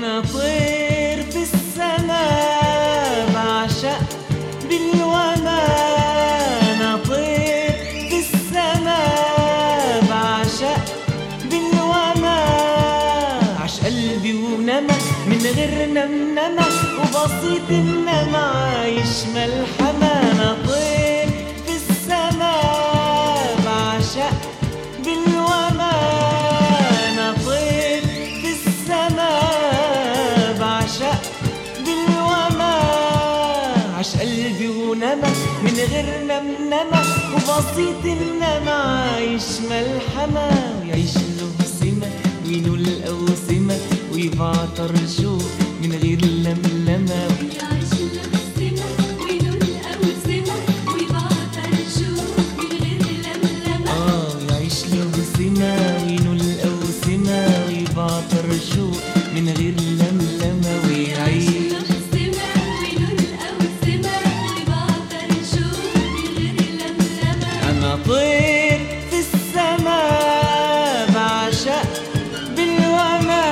أنا طير في السماء بعشق بالوما أنا طير في السماء بعشق بالوما عش قلبي ونما من غير نمنمة وبسيط النما عايش ملحمة أنا طير في السماء بعشق بالوما أنا طير في السماء بعشق بالوما عش قلبي ونما من غير نمنمة وبسيط النما عايش ملحمة ويعيش له سمة وينول الأوسمة ويبعتر شوق من غير لملمة يعيش الأوسمة وينول الأوسمة ويبعتر الشوق من غير لملمة آه يعيش له سمة وينول الأوسمة ويبعتر شوق من غير لملمة ويعيش الأوسمة وينول الأوسمة ويبعتر الشوق من غير لملمة أنا طير في السماء بعشق بالوما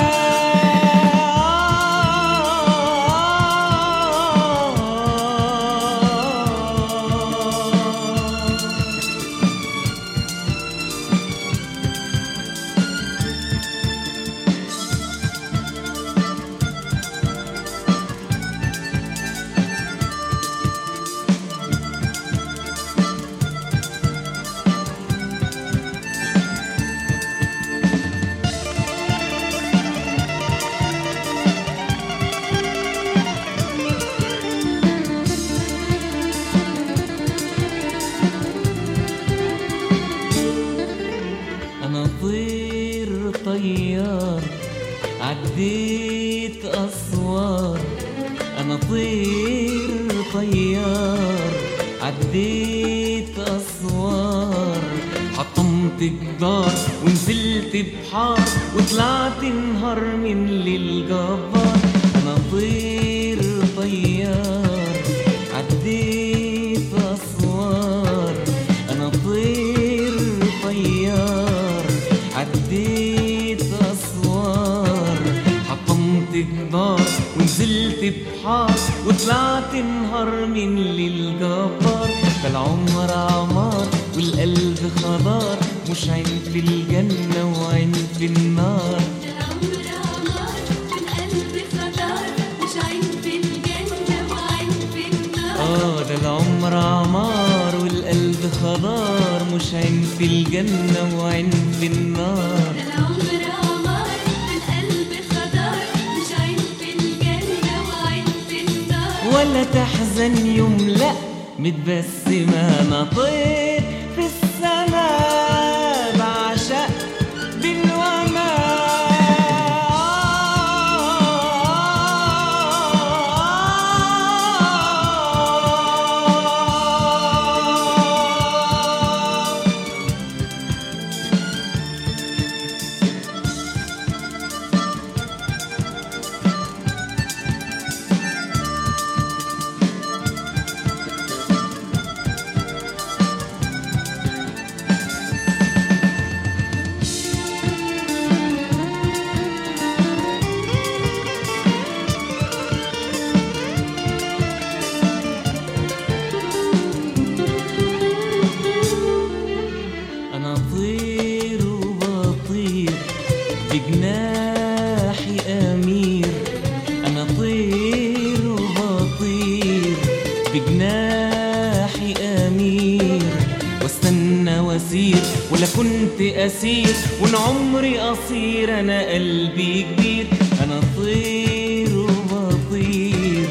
أنا طير طيار عديت أسوار أنا طير طيار عديت أسوار حطمت جدار ونزلت بحار وطلعت نهار من للجبار أنا طير طيار عديت أسوار أنا طير طيار عديت أسوار حطمت جدار ونزلت بحار وطلعت نهار من للجبار فالعمر عمار والقلب خضار مش عين في الجنة وعين في النار العمر عمار والقلب خضار مش عين في الجنة وعين في النار آه ده العمر عمار والقلب خضار مش عين في الجنة وعين في النار العمر عمار والقلب خضار مش عين في الجنة وعين في النار ولا تحزن يوم لا متبسمة أنا طير في السماء بعشق بالوما أنا طير وبطير بجناحي أمير أنا طير وبطير بجناحي أمير واستنى واسير ولا كنت أسير وإن عمري قصير أنا قلبي كبير أنا طير وبطير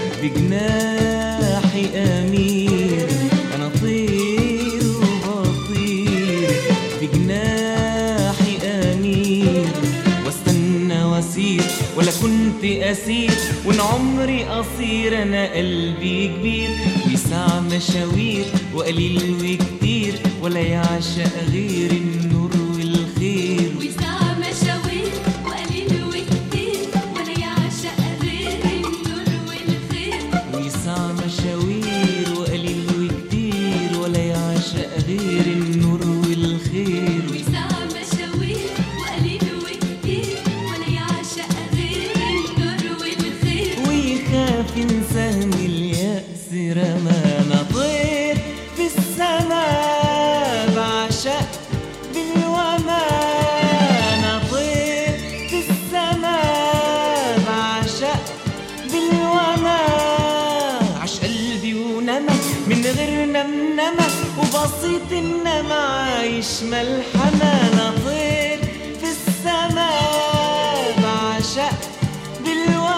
بجناحي أمير أنا طير وبطير بجناحي أمير واستنى واسير ولا كنت أسير وإن عمري قصير أنا قلبي كبير ويسع مشاوير وقليل وكتير ولا يعشق غير النور والخير وسع مشاوير وقليل وكتير ولا يعشق غير النور والخير ويسع مشاوير وقليل وكتير ولا يعشق غير النور والخير وسع مشاوير وقليل وكتير ولا يعشق غير النور من غير نمنمة وبسيط إنما عايش ملحمة أنا طير في السماء بعشق بالوقت